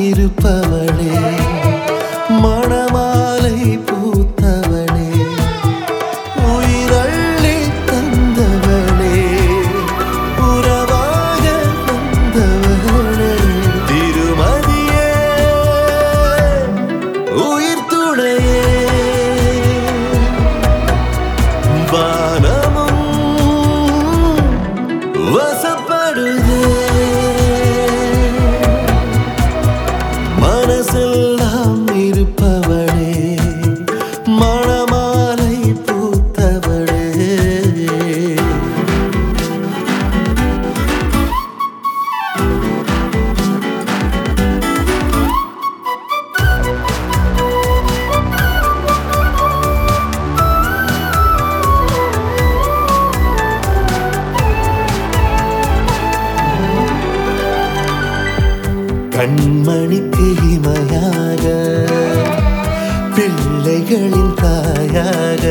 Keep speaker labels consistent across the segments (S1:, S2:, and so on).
S1: இருப்பவளே மணமாலை பூத்தவளே உயிரள்ளி தந்தவளே உறவாக வந்தவளே திருமதியே உயிர் துணையே வானமும் வசப்படுதே மனசெல்லாம் இருப்பவளே மணமாலை பூத்தவளே கண்மணிக்கு இமையாக பிள்ளைகளின் தாயாக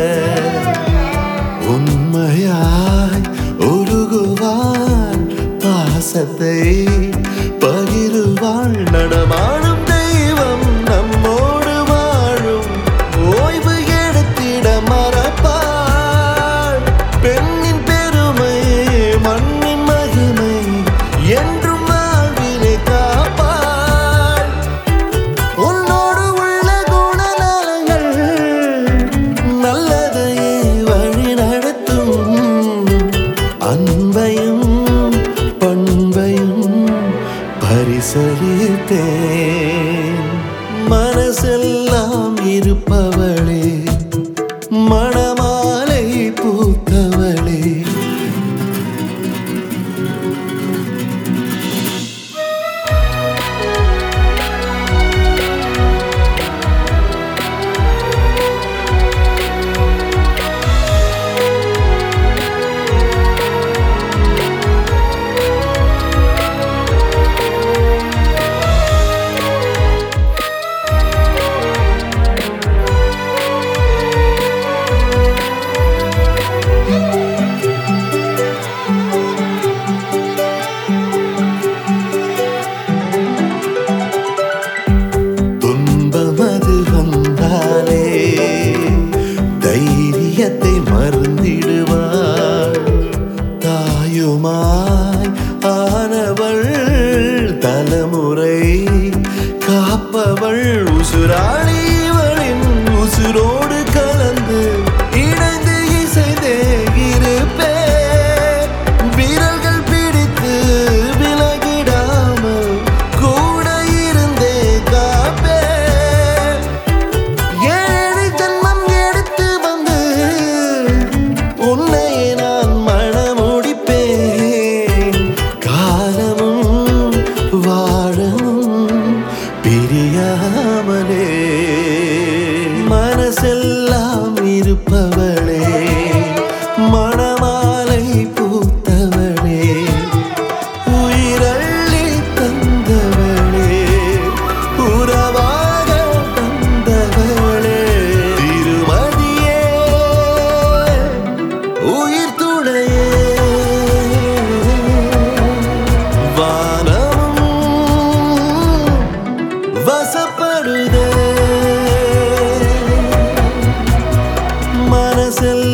S1: உண்மையாய் உருகுவாள் பாசத்தை பகிருவாள் நடமாடும் தெய்வம் நம்மோடு வாழும் ஓய்வு எடுத்திட மறப்பாள் பெண்ணின் பெருமை மண்ணின் மகிமை என்றும் வாழ்வினை காப்பாள் உன்னோடு உள்ள குணநலங்கள் நல்லதையே வழி நடத்தும் அன்பையும் பண்பையும் பரிசளித்தேன் மனசெல்லாம் இருப்பவளே மணமாலை பூத்தவளே துன்பமது வந்தாலே தைரியத்தை மறந்திடுவாள் தாயுமாய் ஆனவள் தலைமுறை காப்பவள் உசுராளி இவளின் உசுரோடு கலந்து இணைந்து இசைந்தே இருப்பேன் விரல்கள் பிடித்து விலகிடாமல் கூட இருந்தே காப்பேன் ஏழு ஜன்மம் எடுத்து வந்து உன்னை நான் மணமுடிப்பேன் காலமும் வாழவும் பிரியாமலே மனசெல்லாம் இருப்பவளே மணமாலை பூத்தவளே உயிரள்ளி தந்தவளே உறவாக தந்தவளே திருமதியே உயிர் துணையே வானமும் வசப்படுதே மனசெல்லாம்